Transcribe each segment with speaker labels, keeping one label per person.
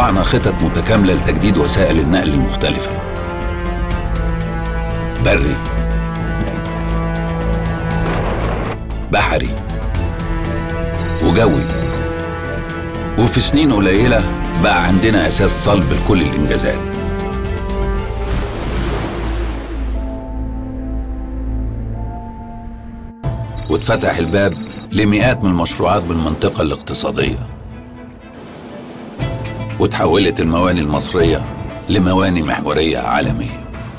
Speaker 1: وضعنا خطط متكاملة لتجديد وسائل النقل المختلفة بري بحري وجوي وفي سنين قليلة بقى عندنا أساس صلب لكل الإنجازات واتفتح الباب لمئات من المشروعات بالمنطقة الاقتصادية وتحولت المواني المصرية لمواني محورية عالمية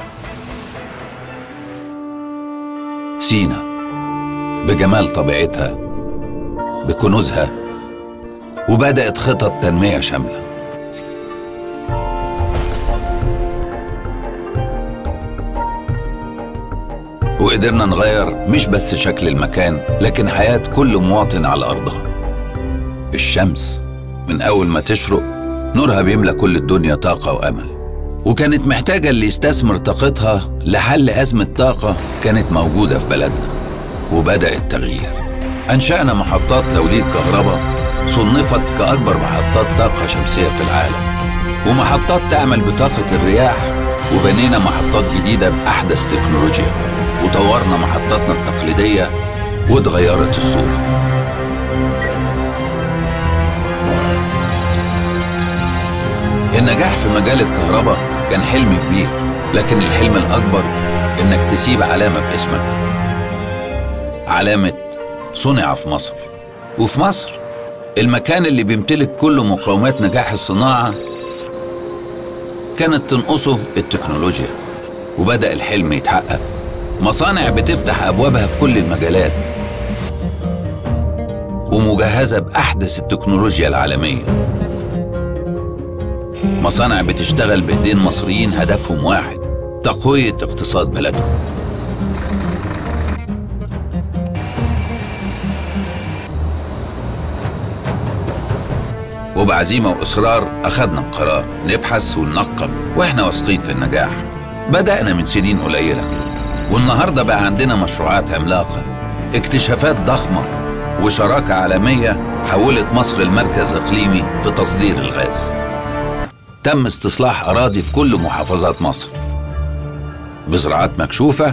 Speaker 1: سينا بجمال طبيعتها بكنوزها وبدأت خطط تنمية شاملة وقدرنا نغير مش بس شكل المكان لكن حياة كل مواطن على أرضها الشمس من أول ما تشرق نورها بيملى كل الدنيا طاقة وأمل وكانت محتاجة اللي يستثمر طاقتها لحل أزمة طاقة كانت موجودة في بلدنا وبدأ التغيير أنشأنا محطات توليد كهرباء صنفت كأكبر محطات طاقة شمسية في العالم ومحطات تعمل بطاقة الرياح وبنينا محطات جديدة بأحدث تكنولوجيا وطورنا محطاتنا التقليدية واتغيرت الصورة النجاح في مجال الكهرباء كان حلم كبير لكن الحلم الأكبر إنك تسيب علامة باسمك علامة صنع في مصر وفي مصر المكان اللي بيمتلك كل مقومات نجاح الصناعة كانت تنقصه التكنولوجيا وبدأ الحلم يتحقق مصانع بتفتح أبوابها في كل المجالات ومجهزة بأحدث التكنولوجيا العالمية مصانع بتشتغل بإيدين مصريين هدفهم واحد تقوية اقتصاد بلدهم وبعزيمة وإصرار أخدنا القرار نبحث وننقب وإحنا واثقين في النجاح بدأنا من سنين قليلة والنهاردة بقى عندنا مشروعات عملاقة اكتشافات ضخمة وشراكة عالمية حولت مصر لمركز إقليمي في تصدير الغاز تم استصلاح أراضي في كل محافظات مصر بزراعات مكشوفة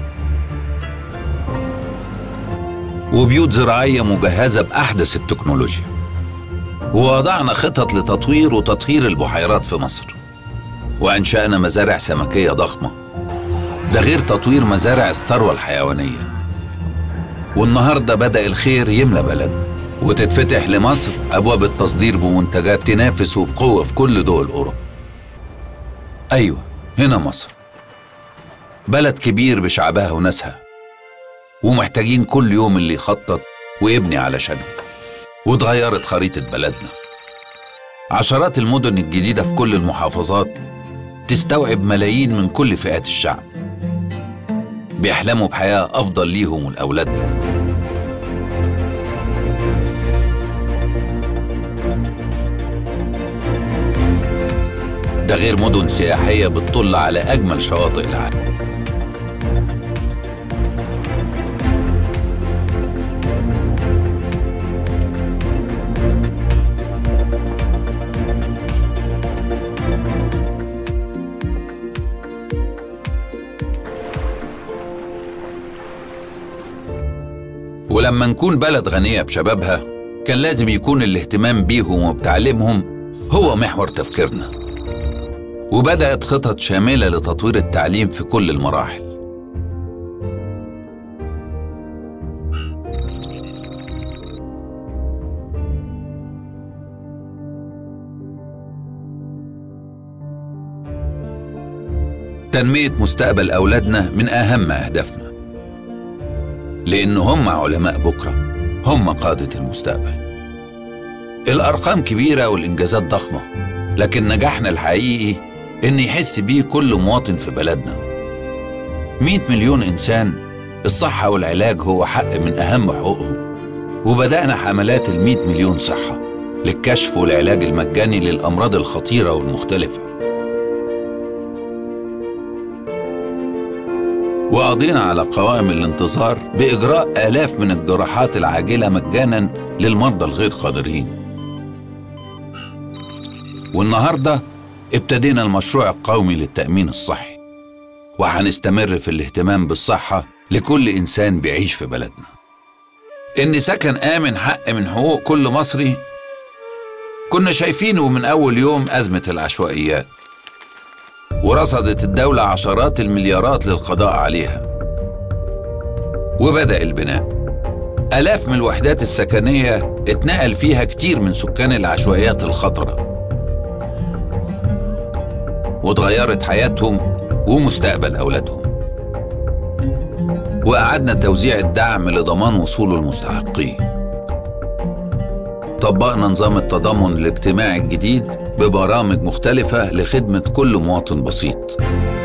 Speaker 1: وبيوت زراعية مجهزة بأحدث التكنولوجيا ووضعنا خطط لتطوير وتطهير البحيرات في مصر وأنشأنا مزارع سمكية ضخمة ده غير تطوير مزارع الثروة الحيوانية والنهاردة بدأ الخير يملى بلدنا وتتفتح لمصر أبواب التصدير بمنتجات تنافس وبقوة في كل دول أوروبا أيوة هنا مصر بلد كبير بشعبها وناسها ومحتاجين كل يوم اللي يخطط ويبني علشانهم واتغيرت خريطة بلدنا عشرات المدن الجديدة في كل المحافظات تستوعب ملايين من كل فئات الشعب بيحلموا بحياة أفضل ليهم ولأولادهم ده غير مدن سياحية بتطل على أجمل شواطئ العالم ولما نكون بلد غنية بشبابها كان لازم يكون الاهتمام بيهم وبتعليمهم هو محور تفكيرنا وبدأت خطط شاملة لتطوير التعليم في كل المراحل تنمية مستقبل أولادنا من أهم أهدافنا لأن هم علماء بكرة هم قادة المستقبل الأرقام كبيرة والإنجازات ضخمة لكن نجاحنا الحقيقي إن يحس بيه كل مواطن في بلدنا 100 مليون إنسان الصحة والعلاج هو حق من أهم حقوقهم وبدأنا حملات ال 100 مليون صحة للكشف والعلاج المجاني للأمراض الخطيرة والمختلفة وقضينا على قوائم الانتظار بإجراء آلاف من الجراحات العاجلة مجانا للمرضى الغير قادرين والنهاردة ابتدينا المشروع القومي للتأمين الصحي وهنستمر في الاهتمام بالصحة لكل إنسان بيعيش في بلدنا إن سكن آمن حق من حقوق كل مصري كنا شايفينه من أول يوم أزمة العشوائيات ورصدت الدولة عشرات المليارات للقضاء عليها وبدأ البناء آلاف من الوحدات السكنية اتنقل فيها كتير من سكان العشوائيات الخطرة واتغيرت حياتهم ومستقبل أولادهم وأعدنا توزيع الدعم لضمان وصول المستحقين طبقنا نظام التضامن الاجتماعي الجديد ببرامج مختلفة لخدمة كل مواطن بسيط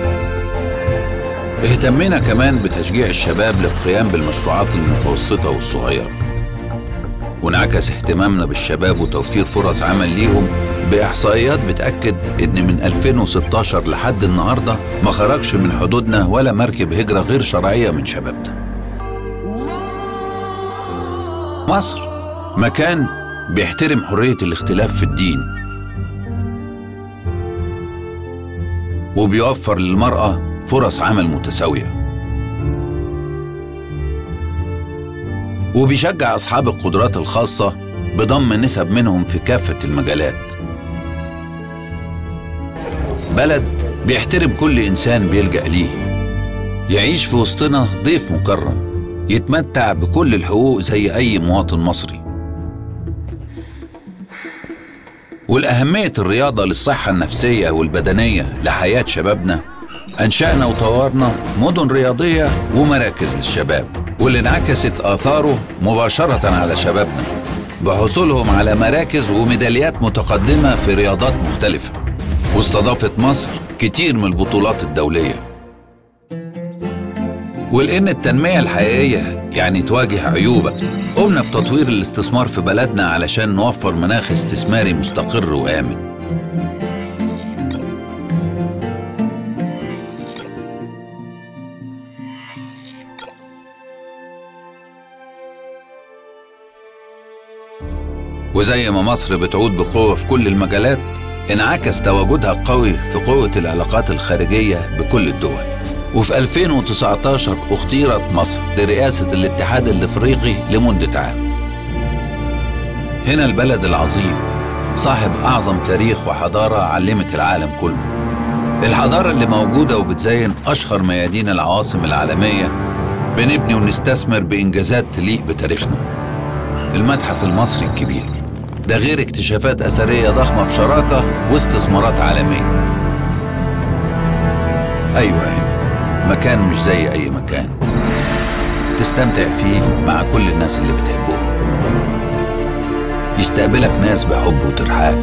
Speaker 1: اهتمينا كمان بتشجيع الشباب للقيام بالمشروعات المتوسطة والصغيرة وانعكس اهتمامنا بالشباب وتوفير فرص عمل ليهم بإحصائيات بتأكد إن من 2016 لحد النهاردة ما خرجش من حدودنا ولا مركب هجرة غير شرعية من شبابنا مصر مكان بيحترم حرية الاختلاف في الدين وبيوفر للمرأة فرص عمل متساوية وبيشجع أصحاب القدرات الخاصة بضم نسب منهم في كافة المجالات بلد بيحترم كل إنسان بيلجأ ليه يعيش في وسطنا ضيف مكرم يتمتع بكل الحقوق زي أي مواطن مصري والأهمية الرياضة للصحة النفسية والبدنية لحياة شبابنا أنشأنا وطورنا مدن رياضية ومراكز للشباب واللي انعكست آثاره مباشرة على شبابنا بحصولهم على مراكز وميداليات متقدمة في رياضات مختلفة واستضافت مصر كتير من البطولات الدولية ولأن التنمية الحقيقية يعني تواجه عيوبك قمنا بتطوير الاستثمار في بلدنا علشان نوفر مناخ استثماري مستقر وآمن وزي ما مصر بتعود بقوة في كل المجالات انعكس تواجدها القوي في قوة العلاقات الخارجية بكل الدول وفي 2019 اختيرت مصر لرئاسة الاتحاد الافريقي لمدة عام هنا البلد العظيم صاحب أعظم تاريخ وحضارة علمت العالم كله الحضارة اللي موجودة وبتزين أشهر ميادين العواصم العالمية بنبني ونستثمر بإنجازات تليق بتاريخنا المتحف المصري الكبير ده غير اكتشافات أثرية ضخمة بشراكة واستثمارات عالمية أيوة هنا مكان مش زي أي مكان تستمتع فيه مع كل الناس اللي بتحبهم يستقبلك ناس بحب وترحاب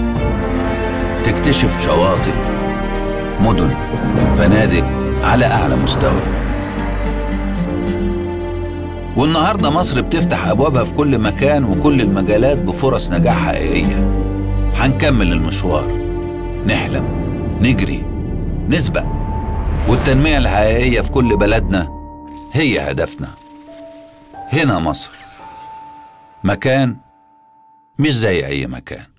Speaker 1: تكتشف شواطئ مدن فنادق على أعلى مستوى والنهاردة مصر بتفتح أبوابها في كل مكان وكل المجالات بفرص نجاح حقيقية هنكمل المشوار نحلم نجري نسبق والتنمية الحقيقية في كل بلدنا هي هدفنا هنا مصر مكان مش زي أي مكان